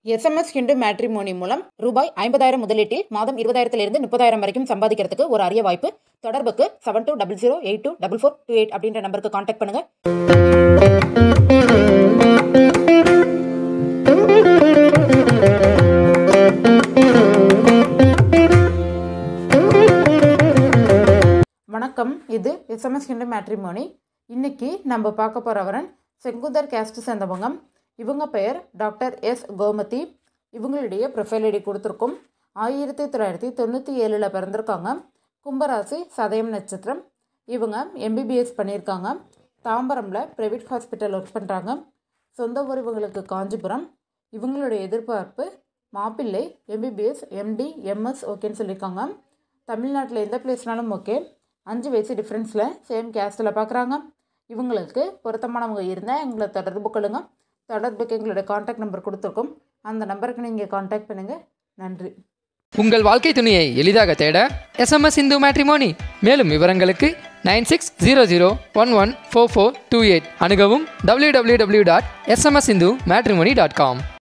SMS Hindu matrimony மூலம் ரூபாய் ஐம்பதாயிரம் முதலீட்டில் மாதம் இருபதாயிரத்திலிருந்து முப்பதாயிரம் வரைக்கும் சம்பாதிக்கிறதுக்கு ஒரு அரிய வாய்ப்பு தொடர்புக்கு seven two double zero eight two double four two eight அப்படின்ற நம்பருக்கு காண்டாக்ட் பண்ணுங்க வணக்கம் இது எஸ்எம்எஸ் ஹிண்டு மேட்ரிமோனி இன்னைக்கு நம்ம பார்க்க போகிறவரன் செங்குதர் கேஸ்ட் சேர்ந்தவங்க இவங்க பெயர் டாக்டர் எஸ் கோமதி இவங்களுடைய ப்ரொஃபைல் ஐடி கொடுத்துருக்கோம் ஆயிரத்தி தொள்ளாயிரத்தி தொண்ணூற்றி ஏழில் பிறந்திருக்காங்க கும்பராசி சதயம் நட்சத்திரம் இவங்க எம்பிபிஎஸ் பண்ணியிருக்காங்க தாம்பரமில் ப்ரைவேட் ஹாஸ்பிட்டல் ஒர்க் பண்ணுறாங்க சொந்த ஊர் இவங்களுக்கு காஞ்சிபுரம் இவங்களுடைய எதிர்பார்ப்பு மாப்பிள்ளை எம்பிபிஎஸ் எம்டி எம்எஸ் ஓகேன்னு சொல்லியிருக்காங்க தமிழ்நாட்டில் எந்த பிளேஸ்னாலும் ஓகே அஞ்சு வயசு டிஃப்ரென்ஸில் சேம் கேஸ்டில் பார்க்குறாங்க இவங்களுக்கு பொருத்தமானவங்க இருந்தால் எங்களை தொடர்பு கொள்ளுங்க தொடர்புக்கு எங்களுடைய காண்டாக்ட் நம்பர் கொடுத்துருக்கோம் அந்த நம்பருக்கு நீங்கள் காண்டாக்ட் பண்ணுங்கள் நன்றி உங்கள் வாழ்க்கை துணையை எளிதாக தேட எஸ்எம்எஸ் இந்து மேட்ரிமோனி மேலும் விவரங்களுக்கு nine six zero zero one one four four two eight அணுகவும் W W W dot SMS Hindu matrimony dot com